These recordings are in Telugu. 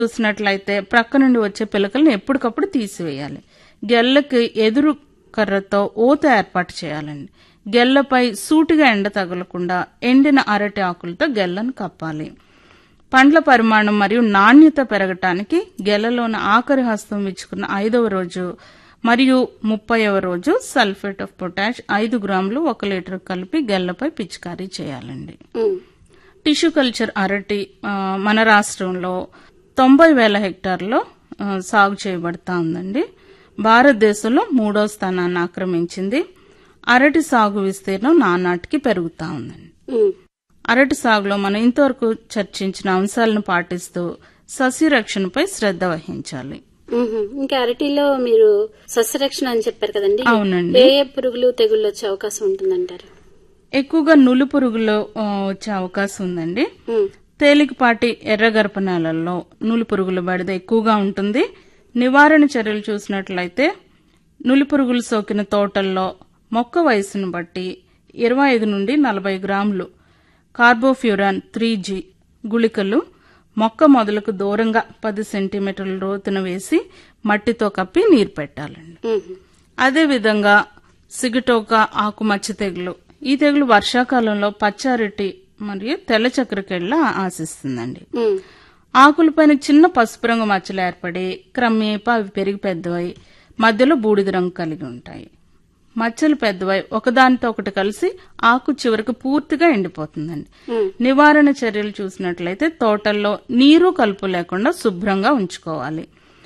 చూసినట్లయితే ప్రక్క నుండి వచ్చే పిలకలను ఎప్పటికప్పుడు తీసివేయాలి గెల్లకి ఎదురు కర్రతో ఊత ఏర్పాటు చేయాలండి గెల్లపై సూటిగా ఎండ తగలకుండా ఎండిన అరటి ఆకులతో గెల్లను కప్పాలి పండ్ల పరిమాణం మరియు నాణ్యత పెరగటానికి గెలలోని ఆఖరి హస్తం ఇచ్చుకున్న ఐదవ రోజు మరియు ముప్పైవ రోజు సల్ఫేట్ ఆఫ్ పొటాష్ ఐదు గ్రాములు ఒక లీటర్ కలిపి గెల్లపై పిచికారీ చేయాలండి ఉమ్, టిష్యూ కల్చర్ అరటి ఆ, మన రాష్ట్రంలో తొంభై వేల హెక్టార్లో ఆ, సాగు చేయబడతా ఉందండి భారతదేశంలో మూడో స్థానాన్ని ఆక్రమించింది అరటి సాగు విస్తీర్ణం నానాటికి పెరుగుతా ఉందండి ఉమ్, అరటి సాగులో మనం ఇంతవరకు చర్చించిన అంశాలను పాటిస్తూ సస్యరక్షణపై శ్రద్ధ వహించాలి ఉహు. ఇంకా అరటిలో మీరు సస్యరక్షణ అని చెప్పారు కదండి అవునండి ఏ ఏ పురుగులు తెగుళ్ళు వచ్చే అవకాశం ఉంటుందంటారు ఎక్కువగా నులు పురుగులు ఆ, వచ్చే అవకాశం ఉందండి ఉమ్, తేలికపాటి ఎర్రగరప నేలల్లో నులి పురుగుల బెడద ఎక్కువగా ఉంటుంది నివారణ చర్యలు చూసినట్లయితే నులి పురుగులు సోకిన తోటల్లో మొక్క వయసును బట్టి ఇరవై ఐదు నుండి నలభై గ్రాములు కార్బోఫ్యూరాన్ త్రీ జీ గుళికలు మొక్క మొదలకు దూరంగా పది సెంటీమీటర్ల లోతున వేసి మట్టితో కప్పి నీరు పెట్టాలండి ఉహు. అదేవిధంగా సిగటోక ఆకుమచ్చ తెగులు ఈ తెగులు వర్షాకాలంలో పచ్చారటి మరియు తెల్ల చక్కెరకెళ్ళ ఆశిస్తుందండి ఉమ్, ఆకులపైన చిన్న పసుపు రంగు మచ్చలు ఏర్పడి క్రమేపా అవి పెరిగి పెద్దవై మధ్యలో బూడిద రంగు కలిగి ఉంటాయి మచ్చలు పెద్దవై ఒకదానితో ఒకటి కలిసి ఆకు చివరికి పూర్తిగా ఎండిపోతుందండి ఉమ్, నివారణ చర్యలు చూసినట్లయితే తోటల్లో నీరు కలుపు లేకుండా శుభ్రంగా ఉంచుకోవాలి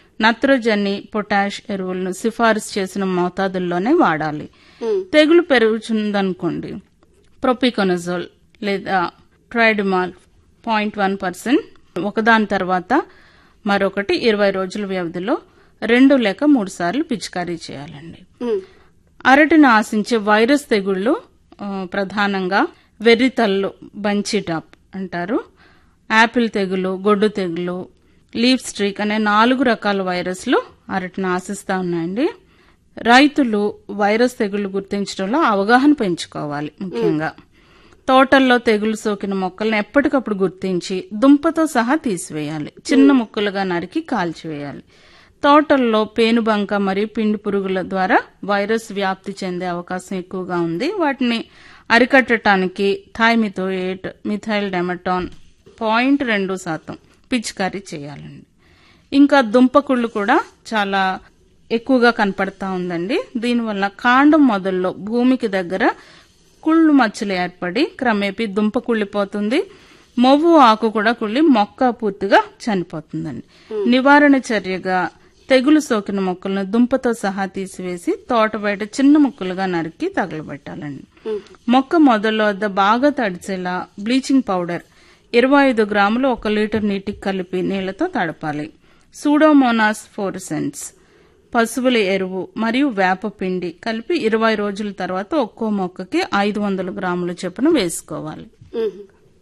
నత్రజని పొటాష్ ఎరువులను సిఫారసు చేసిన మోతాదుల్లోనే వాడాలి ఉమ్, తెగులు పెరుగుతుందనుకోండి ప్రొపికొనజోల్ లేదా ట్రైడమాల్ పాయింట్ వన్ పర్సెంట్ ఒకదాని తర్వాత మరొకటి ఇరవై రోజుల వ్యవధిలో రెండు లేక మూడు సార్లు పిచికారీ చేయాలండి ఉమ్, అరటిని ఆశించే వైరస్ తెగుళ్లు ఆ, ప్రధానంగా వెర్రితల్లు బంచిటాప్ అంటారు యాపిల్ తెగులు గొడ్డు తెగులు లీఫ్ స్ట్రీక్ అనే నాలుగు రకాల వైరస్లు అరటిని ఆశిస్తా ఉన్నాయండి రైతులు వైరస్ తెగుళ్లు గుర్తించడంలో అవగాహన పెంచుకోవాలి ముఖ్యంగా తోటల్లో తెగులు సోకిన మొక్కలను ఎప్పటికప్పుడు గుర్తించి దుంపతో సహా తీసివేయాలి చిన్న ముక్కలుగా నరికి కాల్చివేయాలి తోటల్లో పేనుబంక మరియు పిండి పురుగుల ద్వారా వైరస్ వ్యాప్తి చెందే అవకాశం ఎక్కువగా ఉంది వాటిని అరికట్టడానికి థైమిథోయేట్ మిథైల్ డెమటాన్ పాయింట్ రెండు శాతం పిచికారీ చేయాలండి ఇంకా దుంపకుళ్ళు కూడా చాలా ఎక్కువగా కనపడతా ఉందండి దీనివల్ల కాండం మొదల్లో భూమికి దగ్గర కుళ్ళు మచ్చలు ఏర్పడి క్రమేపీ దుంప కుళ్ళిపోతుంది మొవ్వు ఆకు కూడా కుళ్ళి మొక్క పూర్తిగా చనిపోతుందండి నివారణ చర్యగా తెగులు సోకిన మొక్కలను దుంపతో సహా తీసివేసి తోట బయట చిన్న ముక్కలుగా నరికి తగలబెట్టాలండి మొక్క మొదల వద్ద బాగా తడిచేలా బ్లీచింగ్ పౌడర్ ఇరవై ఐదు గ్రాములు ఒక లీటర్ నీటికి కలిపి నీళ్లతో తడపాలి సూడోమోనాస్ ఫోర్సెన్స్ పశువుల ఎరువు మరియు వేప పిండి కలిపి ఇరవై రోజుల తర్వాత ఒక్కో మొక్కకి ఐదు వందల గ్రాముల చొప్పున వేసుకోవాలి ఉహు.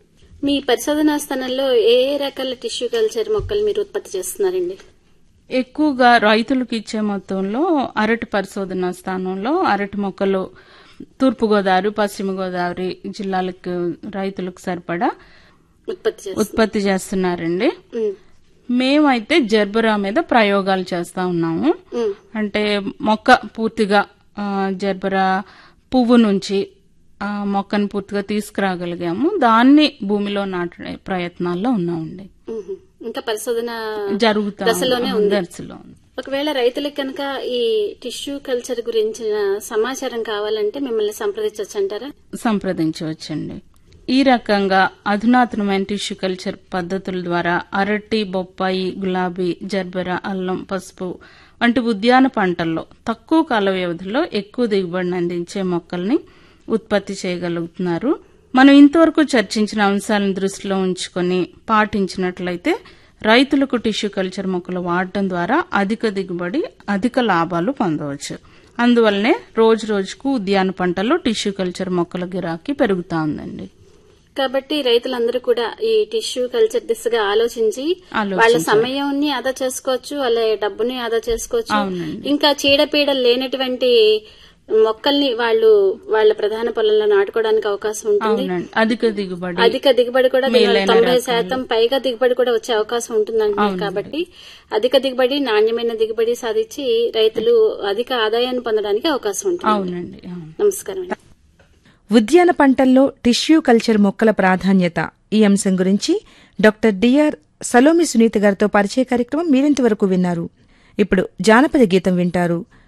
మీ పరిశోధనా స్థానంలో ఏ ఏ రకాల టిష్యూ కల్చర్ మొక్కలు మీరు ఉత్పత్తి చేస్తున్నారండి ఎక్కువగా రైతులకు ఇచ్చే మొత్తంలో అరటి పరిశోధన స్థానంలో అరటి మొక్కలు తూర్పుగోదావరి పశ్చిమ గోదావరి జిల్లాలకు రైతులకు సరిపడా ఉత్పత్తి చేస్తున్నారు ఉత్పత్తి చేస్తున్నారండి ఉమ్, మేమైతే జర్బరా మీద ప్రయోగాలు చేస్తా ఉన్నాము ఉమ్, అంటే మొక్క పూర్తిగా ఆ, జర్బరా పువ్వు నుంచి ఆ మొక్కను పూర్తిగా తీసుకురాగలిగాము దాన్ని భూమిలో నాటే ప్రయత్నాల్లో ఉన్నామండి ఉహు. ఇంకా పరిశోధన జరుగుతా దశలోనే ఉంది. దశలో ఉంది ఒకవేళ రైతులకు కనుక ఈ టిష్యూ కల్చర్ గురించిన సమాచారం కావాలంటే మిమ్మల్ని సంప్రదించవచ్చు అంటారా సంప్రదించవచ్చండి ఈ రకంగా అధునాతనమైన టిష్యూ కల్చర్ పద్ధతుల ద్వారా అరటి బొప్పాయి గులాబీ జర్బెరా అల్లం పసుపు వంటి ఉద్యాన పంటల్లో తక్కువ కాల వ్యవధిలో ఎక్కువ దిగుబడిని అందించే మొక్కల్ని ఉత్పత్తి చేయగలుగుతున్నారు మనం ఇంతవరకు చర్చించిన అంశాలను దృష్టిలో ఉంచుకొని పాటించినట్లయితే రైతులకు టిష్యూ కల్చర్ మొక్కలు వాడటం ద్వారా అధిక దిగుబడి అధిక లాభాలు పొందవచ్చు అందువల్లనే రోజు రోజుకు ఉద్యాన పంటల్లో టిష్యూ కల్చర్ మొక్కల గిరాకీ పెరుగుతా ఉందండి కాబట్టి రైతులందరూ కూడా ఈ టిష్యూ కల్చర్ దిశగా ఆలోచించి ఆలోచించాలి. వాళ్ళ సమయాన్ని ఆదా చేసుకోవచ్చు వాళ్ళ డబ్బుని ఆదా చేసుకోవచ్చు అవునండి. ఇంకా చీడపీడలు లేనటువంటి మొక్కల్ని వాళ్ళు వాళ్ళ ప్రధాన పొలంలో నాటుకోవడానికి అవకాశం ఉంటుంది అవునండి అధిక దిగుబడి అధిక దిగుబడి కూడా దీనివల్ల మేలైన తొంభై రకాలు. శాతం పైగా దిగుబడి కూడా వచ్చే అవకాశం ఉంటుందంటున్నారు కాబట్టి అధిక దిగుబడి నాణ్యమైన దిగుబడి సాధించి రైతులు అధిక ఆదాయాన్ని పొందడానికి అవకాశం ఉంటుంది అవునండి అవును. నమస్కారం అండి ఉద్యాన పంటల్లో టిష్యూ కల్చర్ మొక్కల ప్రాధాన్యత ఈ అంశం గురించి డాక్టర్ డిఆర్ సలోమి సునీత గారితో పరిచయ కార్యక్రమం మీరింతవరకు విన్నారు ఇప్పుడు జానపద గీతం వింటారు